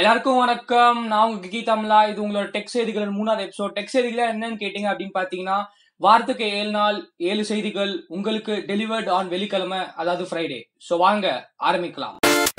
எல்லாருக்கும் வணக்கம் நான் உங்க கிகி தமிழா இது உங்களோட டெக் செய்திகள் மூணாவது எபிசோட் டெக் செய்திகள் என்னன்னு கேட்டீங்க அப்படின்னு பாத்தீங்கன்னா வாரத்துக்கு ஏழு நாள் ஏழு செய்திகள் உங்களுக்கு டெலிவர்ட் ஆன் வெள்ளிக்கிழமை அதாவது ஃப்ரைடே ஸோ வாங்க ஆரம்பிக்கலாம்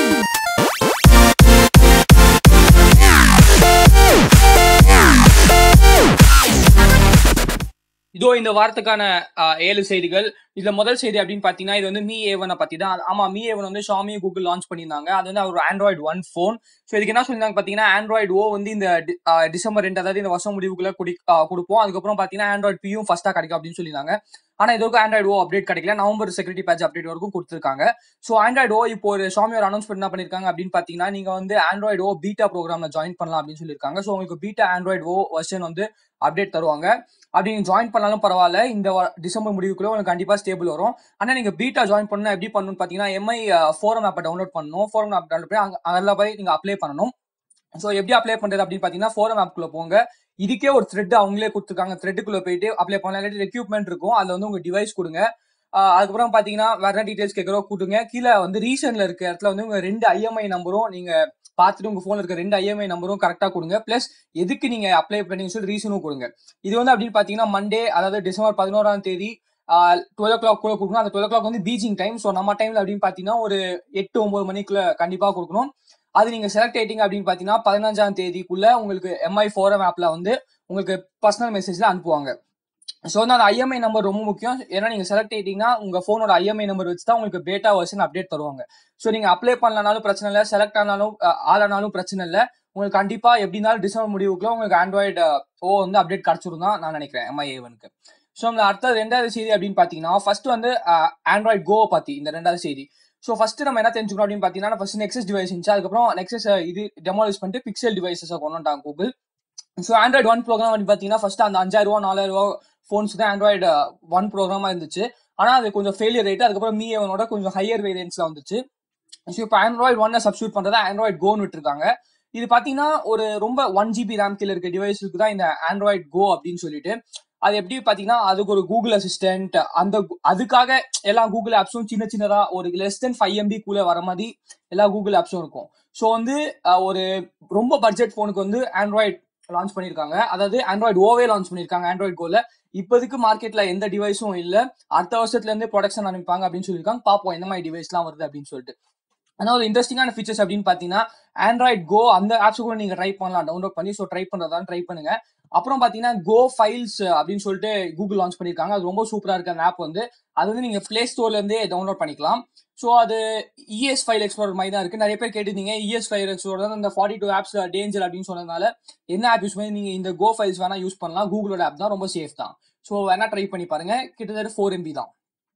இதோ இந்த வாரத்துக்கான ஆஹ், ஏழு செய்திகள் இதுல முதல் செய்தி அப்படின்னு பாத்தீங்கன்னா இது வந்து மீ ஏவனை பத்தி தான் ஆமா மீ ஏவன் வந்து ஷாமி கூகுள் லான்ச் பண்ணியிருந்தாங்க அது வந்து ஒரு ஆண்ட்ராய்டு ஒன் ஃபோன் ஸோ இதுக்கு என்ன சொல்லியிருந்தாங்க பாத்தீங்கன்னா ஆண்ட்ராய்டு ஓ வந்து இந்த டி- ஆஹ், டிசம்பர் ரெண்டு அதாவது இந்த வருஷம் முடிவுக்குள்ள குடி ஆஹ், கொடுப்போம் அதுக்கப்புறம் பாத்தீங்கன்னா ஆண்ட்ராய்டு பியும் ஃபர்ஸ்டா கிடைக்கும் அப்படின்னு சொல்லியிருந்தாங்க ஆனா இதுவரைக்கும் ஆண்ட்ராய்டு ஓ அப்டேட் கிடைக்கல நவம்பர் செக்யூரிட்டி பேட்ச் அப்டேட் வரைக்கும் கொடுத்துருக்காங்க ஸோ ஆண்ட்ராய்டு ஓ இப்போ ஒரு ஷாமி ஒரு அனௌன்ஸ்மெண்ட் என்ன பண்ணிருக்காங்க அப்படின்னு பாத்தீங்கன்னா நீங்க வந்து ஆண்ட்ராய்டு ஓ பீட்டா ப்ரோக்ராம்ல ஜாயின் பண்ணலாம் அப்படின்னு சொல்லியிருக்காங்க ஸோ உங்களுக்கு பீட்டா ஆண்ட்ராய்டு ஓ வெர்ஷன் வந்து அப்டேட் தருவாங்க அப்படி நீங்க ஜாயின் பண்ணாலும் பரவாயில்ல இந்த வ- டிசம்பர் முடிவுக்குள்ள உங்களுக்கு கண்டிப்பா ஸ்டேபிள் வரும் ஆனா நீங்க பீட்டா ஜாயின் பண்ணணும் எப்படி பண்ணணும்னு பாத்தீங்கன்னா எம்ஐ ஃபோரம் ஆப்பை டவுன்லோட் பண்ணணும் ஃபோரம் ஆப் டவுன்லோட் பண்ணி அங்க அதில் போய் நீங்க அப்ளை பண்ணணும் ஸோ எப்படி அப்ளை பண்றது அப்படின்னு பாத்தீங்கன்னா ஃபோரம் ஆப்குள்ள போங்க இதுக்கே ஒரு த்ரெட் அவங்களே கொடுத்துருக்காங்க த்ரெட்டுக்குள்ள போயிட்டு அப்ளை பண்ணலாம் இல்லாட்டி ரெக்யூப்மெண்ட் இருக்கும் அதுல வந்து உங்க டிவைஸ் கொடுங்க ஆஹ் அதுக்கப்புறம் பாத்தீங்கன்னா வேற டீடைல்ஸ் கேட்கறோம் கூட்டுங்க கீழே வந்து ரீசன்ல இருக்க இடத்துல வந்து உங்க ரெண்டு ஐஎம்ஐ நம்பரும் நீங்க பார்த்துட்டு உங்க போன்ல இருக்க ரெண்டு ஐஎம்ஐ நம்பரும் கரெக்டா கொடுங்க பிளஸ் எதுக்கு நீங்க அப்ளை பண்ணீங்கன்னு சொல்லி ரீசனும் கொடுங்க இது வந்து அப்படின்னு பாத்தீங்கன்னா மண்டே அதாவது டிசம்பர் பதினோராம் தேதி டுவெல் ஓ கிளாக் கூட கொடுக்கணும் அந்த டுவெல் ஓ கிளாக் வந்து பீச்சிங் டைம் ஸோ நம்ம டைம்ல அப்படின்னு பாத்தீங்கன்னா ஒரு எட்டு ஒன்பது மணிக்குள்ள கண்டிப்பா கொடுக்கணும் அது நீங்க செலக்ட் ஆயிட்டீங்க அப்படின்னு பாத்தீங்கன்னா பதினஞ்சாம் தேதிக்குள்ள உங்களுக்கு எம்ஐ ஃபோரம் ஆப்ல வந்து உங்களுக்கு பர்சனல் மெசேஜ்ல அனுப்புவாங்க ஸோ வந்து அந்த ஐஎம்ஐ நம்பர் ரொம்ப முக்கியம் ஏன்னா நீங்க செலக்ட் ஆயிட்டீங்கன்னா உங்க ஃபோனோட ஐஎம்ஐ நம்பர் வச்சு தான் உங்களுக்கு பேட்டா வெர்ஷன் அப்டேட் தருவாங்க ஸோ நீங்க அப்ளை பண்ணலனாலும் பிரச்சனை இல்லை செலக்ட் ஆனாலும் அஹ், ஆளானாலும் பிரச்சனை இல்லை உங்களுக்கு கண்டிப்பா எப்படினாலும் டிசம்பர் முடிவுக்குள்ள உங்களுக்கு ஆண்ட்ராய்டு ஓ வந்து அப்டேட் கிடைச்சிரும் தான் நான் நினைக்கிறேன் எம்ஐ ஏவனுக்கு ஸோ அந்த அடுத்த ரெண்டாவது செய்தி அப்படின்னு பார்த்தீங்கன்னா ஃபர்ஸ்ட் வந்து ஆண்ட்ராய்டு கோ பத்தி இந்த ரெண்டாவது செய்தி ஸோ ஃபர்ஸ்ட் நம்ம என்ன தெரிஞ்சுக்கணும் அப்படின்னு பார்த்தீங்கன்னா ஃபர்ஸ்ட் நெக்ஸஸ் டிவைஸ் இருந்துச்சு அதுக்கப்புறம் நெக்ஸஸ் இது டெமாலிஷ் பண்ணிட்டு பிக்சல் டிவைசஸை கொண்டு வந்துட்டாங்க Google so Android one program அப்படின்னு பார்த்தீங்கன்னா ஃபர்ஸ்ட் அந்த அஞ்சாயிரம் ரூபா நாலாயிரம் ரூபா ஃபோன்ஸ் தான் ஆண்ட்ராய்டு ஒன் ப்ரோக்ராமா இருந்துச்சு ஆனால் அது கொஞ்சம் ஃபெயிலியர் ரேட் அதுக்கப்புறம் மீ அவனோட கொஞ்சம் ஹையர் வேரியன்ஸ்ல வந்துச்சு ஸோ இப்போ ஆண்ட்ராய்டு ஒன்னை சப்ஸ்டியூட் பண்றதா ஆண்ட்ராய்டு கோன்னு விட்டுருக்காங்க இது பாத்தீங்கன்னா ஒரு ரொம்ப ஒன் ஜிபி ரேம் கீழ இருக்க டிவைஸுக்கு தான் இந்த ஆண்ட்ராய்டு கோ அப்படின்னு சொல்லிட்டு அது எப்படி பாத்தீங்கன்னா அதுக்கு ஒரு கூகுள் அசிஸ்டன்ட் அந்த கு- அதுக்காக எல்லா கூகுள் ஆப்ஸும் சின்ன சின்னதா ஒரு லெஸ் தென் ஃபைவ் எம்பி குள்ள வர மாதிரி எல்லா கூகுள் ஆப்ஸும் இருக்கும் ஸோ வந்து அஹ், ஒரு ரொம்ப பட்ஜெட் ஃபோனுக்கு வந்து ஆண்ட்ராய்டு லான்ச் பண்ணிருக்காங்க அதாவது ஆண்ட்ராய்டு ஓவே லான்ச் பண்ணிருக்காங்க ஆண்ட்ராய்டு கோல இப்போதைக்கு மார்க்கெட்ல எந்த டிவைஸும் இல்ல அடுத்த வருஷத்துல இருந்து ப்ரொடக்ஷன் ஆரம்பிப்பாங்க அப்படின்னு சொல்லியிருக்காங்க பார்ப்போம் எந்த மாதிரி டிவைஸ்லாம் வருது அப்படின்னு சொல்லிட்டு ஆனா ஒரு இன்ட்ரெஸ்டிங்கான ஃபீச்சர்ஸ் அப்படின்னு பாத்தீங்கன்னா ஆண்ட்ராய்ட் கோ அந்த ஆப்ஸ் கூட நீங்க ட்ரை பண்ணலாம் டவுன்லோட் பண்ணி ஸோ ட்ரை பண்றதா ட்ரை பண்ணுங்க அப்புறம் பாத்தீங்கன்னா கோ ஃபைல்ஸ் அப்படின்னு சொல்லிட்டு கூகுள் லான்ச் பண்ணிருக்காங்க அது ரொம்ப சூப்பரா இருக்கு அந்த ஆப் வந்து அது வந்து நீங்க பிளே ஸ்டோர்ல இருந்தே டவுன்லோட் பண்ணிக்கலாம் ஸோ அது இஎஸ் ஃபைல் எக்ஸ்ப்ளோர் மாதிரி தான் இருக்கு நிறைய பேர் கேட்டிருந்தீங்க இஎஸ் ஃபைல் எக்ஸ்ப்ளோர் தான் இந்த ஃபார்ட்டி டூ ஆப்ஸ் டேஞ்சர் அப்படின்னு சொன்னதுனால என்ன ஆப் யூஸ் பண்ணி நீங்க இந்த கோ ஃபைல்ஸ் வேணா யூஸ் பண்ணலாம் கூகுளோட ஆப் தான் ரொம்ப சேஃப் தான் ஸோ வேணா ட்ரை பண்ணி பாருங்க கிட்டத்தட்ட ஃபோர் எம்பி தான்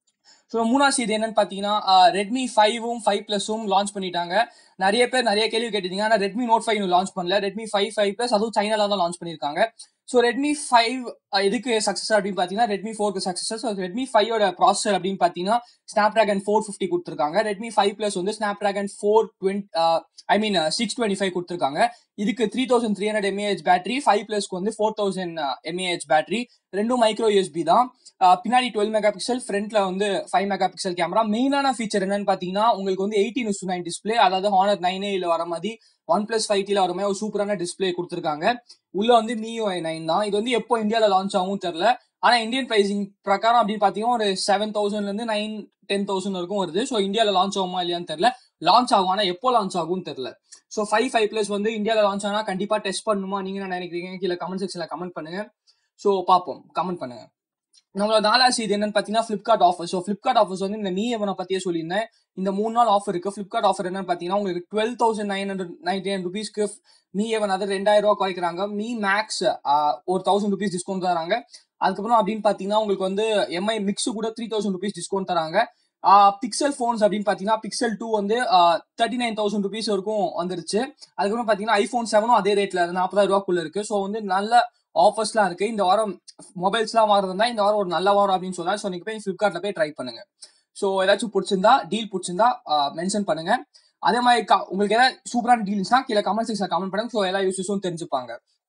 ஸோ மூணாவது செய்தி என்னன்னு பார்த்தீங்கன்னா ரெட்மி ஃபைவும் ஃபைவ் ப்ளஸும் லான்ச் பண்ணிட்டாங்க நிறைய பேர் நிறைய கேள்வி கேட்டிருந்தீங்க ஆனால் ரெட்மி நோட் ஃபைவ் லான்ச் பண்ணல ரெட்மி ஃபைவ் ஃபைவ் ப்ளஸ் அதுவும் சைனால தான் லான்ச் பண்ணியிருக்காங்க ஸோ ரெட்மி ஃபைவ் எதுக்கு சக்ஸஸ் அப்படின்னு பார்த்தீங்கன்னா ரெட்மி ஃபோருக்கு சக்ஸஸ் ஸோ ரெட்மி ஃபைவோட ப்ராசஸர் அப்படின்னு பார்த்தீங்கன்னா ஸ்னாப் ட்ராகன் ஃபோர் ஃபிஃப்டி கொடுத்துருக்காங்க ரெட்மி ஃபைவ் ப்ளஸ் வந்து Snapdragon four twenty I mean six twenty five கொடுத்துருக்காங்க இதுக்கு three thousand three hundred mAh battery five ப்ளஸ்க்கு வந்து ஃபோர் தௌசண்ட் எம்ஏஹெச் பேட்டரி ரெண்டும் மைக்ரோ யூஎஸ்பி தான் ஆஹ் பின்னாடி டுவெல் மெகா பிக்சல் ஃப்ரண்ட்ல வந்து ஃபைவ் மெகா பிக்சல் கேமரா மெயினான ஃபீச்சர் என்னன்னு பாத்தீங்கன்னா உங்களுக்கு வந்து எயிட்டீன் இஸ் நைன் டிஸ்பிளே அதாவது ஹானர் நைனே இல்ல வர மாதிரி ஒன் பிளஸ் ஃபைவ் டில வர மாதிரி ஒரு சூப்பரான டிஸ்பிளே கொடுத்துருக்காங்க உள்ள வந்து மியூ ஐ நைன் தான் இது வந்து எப்போ இந்தியாவில் லான்ச் ஆகும் தெரியல ஆனா இந்தியன் பிரைசிங் பிரகாரம் அப்படின்னு பாத்தீங்கன்னா ஒரு செவன் தௌசண்ட்ல இருந்து நைன் டென் தௌசண்ட் வரைக்கும் வருது ஸோ இந்தியாவில் லான்ச் ஆகுமா இல்லையான்னு தெரியல லான்ச் ஆகும் ஆனா எப்போ லான்ச் ஆகும்னு தெரியல ஸோ ஃபைவ் ஃபைவ் பிளஸ் வந்து இந்தியாவில் லான்ச் ஆனா கண்டிப்பா டெஸ்ட் பண்ணுமா நீங்க என்ன நினைக்கிறீங்க கீழே கமெண்ட் செக்ஷன்ல கமெண்ட் பண்ணுங்க ஸோ பார்ப்போம் கமெண்ட் பண்ணுங்க நம்மளோட நாலாவது செய்தி என்னன்னு பார்த்தீங்கன்னா Flipkart offer so Flipkart offers வந்து இந்த மீ எவனை பத்தியே சொல்லியிருந்தேன் இந்த மூணு நாள் ஆஃபர் இருக்கு ஃப்ளிப்கார்ட் ஆஃபர் என்னன்னு பார்த்தீங்கன்னா உங்களுக்கு twelve thousand nine hundred ninety nine ருபீஸ்க்கு மீ எவன் அது ரெண்டாயிரம் ரூபா குறைக்கிறாங்க மீ மேக்ஸ் ஒரு தௌசண்ட் ருபீஸ் டிஸ்கவுண்ட் தராங்க அதுக்கப்புறம் அப்படின்னு பார்த்தீங்கன்னா உங்களுக்கு வந்து எம்ஐ மிக்ஸ் கூட த்ரீ தௌசண்ட் ருபீஸ் டிஸ்கவுண்ட் தராங்க பிக்சல் ஃபோன்ஸ் அப்படின்னு பார்த்தீங்கன்னா பிக்சல் டூ வந்து தேர்ட்டி நைன் தௌசண்ட் ருபீஸ் வரைக்கும் வந்துருச்சு அதுக்கப்புறம் பார்த்தீங்கன்னா ஐஃபோன் செவனும் அதே ரேட்ல நாற்பதாயிரம் ரூபாக்குள்ள இருக்கு ஸோ வந்து நல்ல ஆஃபர்ஸ்லாம் இருக்கு இந்த வாரம் மொபைல்ஸ்லாம் வாங்குறதா இந்த வாரம் ஒரு நல்ல வாரம் அப்படின்னு சொல்லலாம் ஸோ நீங்க போய் ஃபிளிப்கார்ட்ல போய் ட்ரை பண்ணுங்க ஸோ ஏதாச்சும் பிடிச்சிருந்தா டீல் பிடிச்சிருந்தா மென்ஷன் பண்ணுங்க அதே மாதிரி க- உங்களுக்கு ஏதாவது சூப்பரான டீல்ஸ்னா கீழே கமெண்ட் செக்ஷன் கமெண்ட் பண்ணுங்க ஸோ எல்லா யூசர்ஸும் தெரிஞ்சுப்பாங்க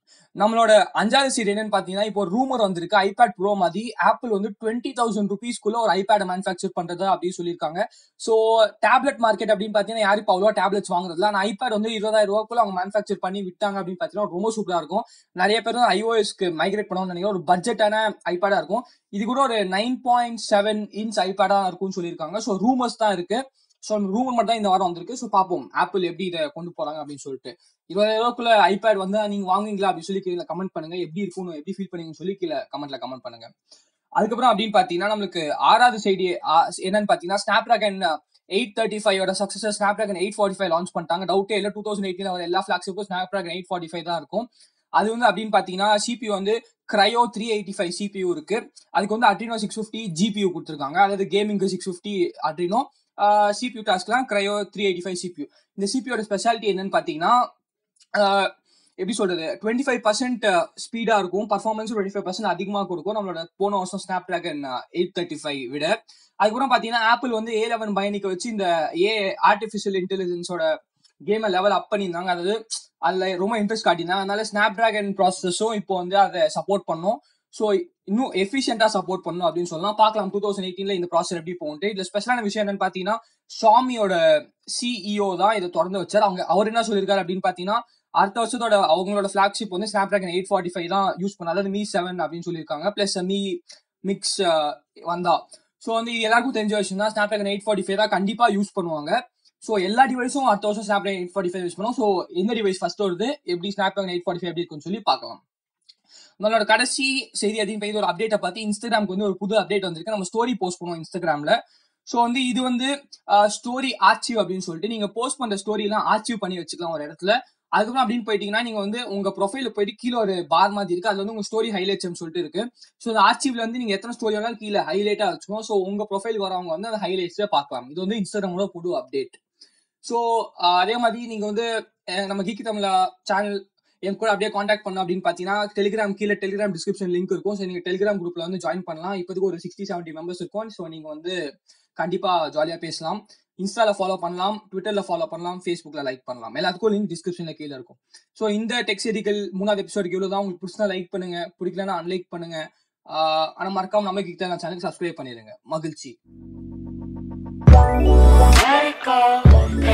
நம்மளோட அஞ்சாவது சீட் என்னன்னு பாத்தீங்கன்னா இப்போ ரூமர் வந்திருக்கு ஐபேட் ப்ரோ மாதிரி ஆப்பிள் வந்து டுவெண்ட்டி தௌசண்ட் ருபீஸ்க்குள்ள ஒரு ஐபேட் மேனுஃபேக்சர் பண்றது அப்படின்னு சொல்லியிருக்காங்க ஸோ டேப்லெட் மார்க்கெட் அப்படின்னு பாத்தீங்கன்னா யாரும் இப்போ அவ்வளோ டேப்லெட்ஸ் வாங்குறதுல ஆனால் ஐபேட் வந்து இருபதாயிரம் ரூபாய்க்குள்ள அவங்க மேனுஃபேக்சர் பண்ணி விட்டாங்க அப்படின்னு பாத்தீங்கன்னா ரொம்ப சூப்பரா இருக்கும் நிறைய பேர் வந்து ஐஓஎஸ்க்கு மைக்ரேட் பண்ணணும்னு நினைக்கிறேன் ஒரு பட்ஜெட்டான ஐபேடா இருக்கும் இது கூட ஒரு நைன் பாயிண்ட் செவன் இன்ச் ஐபேடா இருக்கும்னு சொல்லியிருக்காங்க ஸோ ரூமர்ஸ் தான் இருக்கு ஸோ ரூமர் மட்டும் தான் இந்த வாரம் வந்திருக்கு ஸோ பார்ப்போம் ஆப்பிள் எப்படி இதை கொண்டு போறாங்க அப்படின்னு சொல்லிட்டு இருபதாயிரம் ரூபாய்க்குள்ள ஐபேட் வந்து நீங்க வாங்குவீங்களா அப்படின்னு சொல்லி கீழே கமெண்ட் பண்ணுங்க எப்படி இருக்கும்னு எப்படி ஃபீல் பண்ணீங்கன்னு சொல்லி கீழே கமெண்ட்ல கமெண்ட் பண்ணுங்க அதுக்கப்புறம் அப்படின்னு பாத்தீங்கன்னா நம்மளுக்கு ஆறாவது சைடு என்னன்னு பாத்தீங்கன்னா Snapdragon eight thirty five success Snapdragon eight forty five launch பண்ணிட்டாங்க டவுட்டே இல்லை டூ தௌசண்ட் எயிட்டீன் வர எல்லா ஃபிளாக்ஸுக்கும் Snapdragon eight forty five தான் இருக்கும் அது வந்து அப்படின்னு பாத்தீங்கன்னா சிபியூ வந்து Kryo three eighty five CPU இருக்கு அதுக்கு வந்து அட்ரினோ சிக்ஸ் ஃபிஃப்டி ஜிபியூ கொடுத்துருக்காங்க அதாவது கேமிங்கு சிக்ஸ் ஃபிஃப்டி அட்ரினோ சிபியூ டாஸ்க்லாம் Kryo three eighty five CPU இந்த சிபியோட ஸ்பெஷாலிட்டி என்னன்னு பாத்தீங்கன்னா ஆஹ் எப்படி சொல்றது டுவெண்ட்டி ஃபைவ் பர்சன்ட் ஸ்பீடா இருக்கும் பர்ஃபார்மன்ஸ் டுவெண்ட்டி ஃபைவ் பர்சன்ட் அதிகமாக கொடுக்கும் நம்மளோட போன வருஷம் Snapdragon eight thirty five விட அதுக்கப்புறம் பாத்தீங்கன்னா ஆப்பிள் வந்து ஏ லெவன் பயணிக்க வச்சு இந்த ஏ ஆர்டிஃபிஷியல் இன்டெலிஜென்ஸோட கேமை லெவல் அப் பண்ணியிருந்தாங்க அதாவது அதுல ரொம்ப இன்ட்ரெஸ்ட் காட்டியிருந்தாங்க அதனால ஸ்னாப் டிராகன் ப்ராசஸும் இப்போ வந்து அதை சப்போர்ட் பண்ணும் ஸோ இன்னும் எஃபிஷியன்டா சப்போர்ட் பண்ணும் அப்படின்னு சொல்லலாம் பார்க்கலாம் டூ தௌசண்ட் எயிட்டீன்ல இந்த ப்ராசஸ் எப்படி போகுது இதுல ஸ்பெஷலான விஷயம் என்னன்னு பாத்தீங்கன்னா ஷாமியோட சிஇஓ தான் இதை திறந்து வச்சார் அவங்க அவர் என்ன சொல்லியிருக்காரு அப்படின்னு பாத்தீங்கன்னா அடுத்த வருஷத்தோட அவங்களோட ஃபிளாக்ஷிப் வந்து Snapdragon eight forty five தான் யூஸ் பண்ண அதாவது மீ செவன் அப்படின்னு சொல்லியிருக்காங்க பிளஸ் மீ மிக்ஸ் வந்தா ஸோ வந்து இது எல்லாருக்கும் தெரிஞ்ச விஷயம் தான் Snapdragon eight forty five தான் கண்டிப்பா யூஸ் பண்ணுவாங்க ஸோ எல்லா டிவைஸும் அடுத்த வருஷம் Snapdragon eight forty five use பண்ணுவோம் ஸோ எந்த டிவைஸ் ஃபர்ஸ்ட் வருது எப்படி Snapdragon eight forty five எப்படி இருக்குன்னு சொல்லி பார்க்கலாம் நம்மளோட கடைசி செய்தி அதிகம் பெய்த ஒரு அப்டேட்டை பார்த்து இன்ஸ்டாகிராமுக்கு வந்து ஒரு புது அப்டேட் வந்திருக்கு நம்ம ஸ்டோரி போஸ்ட் பண்ணுவோம் இன்ஸ்டாகிராம்ல ஸோ வந்து இது வந்து ஸ்டோரி ஆர்ச்சிவ் அப்படின்னு சொல்லிட்டு நீங்க போஸ்ட் பண்ற ஸ்டோரி எல்லாம் ஆர்ச்சிவ் பண்ணி வச்சுக்கலாம் ஒரு இடத்துல அதுக்கப்புறம் அப்படின்னு போயிட்டீங்கன்னா நீங்க வந்து உங்க ப்ரொஃபைல போயிட்டு கீழே ஒரு பார் மாதிரி இருக்கு அதுல வந்து உங்க ஸ்டோரி ஹைலைட்ஸ் சொல்லிட்டு இருக்கு ஸோ அந்த ஆர்ச்சிவ்ல வந்து நீங்க எத்தனை ஸ்டோரி வேணாலும் கீழே ஹைலைட்டா வச்சுக்கோங்க ஸோ உங்க ப்ரொஃபைல் வரவங்க வந்து அந்த ஹைலைட்ஸ்ல பார்க்கலாம் இது வந்து இன்ஸ்டாகிராமோட புது அப்டேட் ஸோ அதே மாதிரி நீங்க வந்து அஹ், நம்ம கீக்கி தமிழா சேனல் என் கூட அப்படியே காண்டாக்ட் பண்ணோம் அப்படின்னு பார்த்தீங்கன்னா டெலிகிராம் கீழே டெலிகிராம் டிஸ்கிரிப்ஷன் லிங்க் இருக்கும் ஸோ நீங்கள் டெலிகிராம் குரூப்ல வந்து ஜாயின் பண்ணலாம் இப்போதைக்கு ஒரு சிக்ஸ்டி செவன்ட்டி மெம்பர்ஸ் இருக்கும் ஸோ நீங்கள் வந்து கண்டிப்பாக ஜாலியாக பேசலாம் இன்ஸ்டால ஃபாலோ பண்ணலாம் ட்விட்டர்ல ஃபாலோ பண்ணலாம் ஃபேஸ்புக்ல லைக் பண்ணலாம் எல்லாத்துக்கும் லிங்க் டிஸ்கிரிப்ஷன்ல கீழே இருக்கும் ஸோ இந்த டெக்ஸ் எடிக்கல் மூணாவது எபிசோடுக்கு இவ்வளோ தான் உங்களுக்கு பிடிச்சா லைக் பண்ணுங்க பிடிக்கலன்னா அன்லைக் பண்ணுங்க ஆஹ் ஆனா மறக்காம நம்ம கிட்ட சேனலுக்கு சப்ஸ்கிரைப் பண்ணிடுங்க மகிழ்ச்சி Let it go,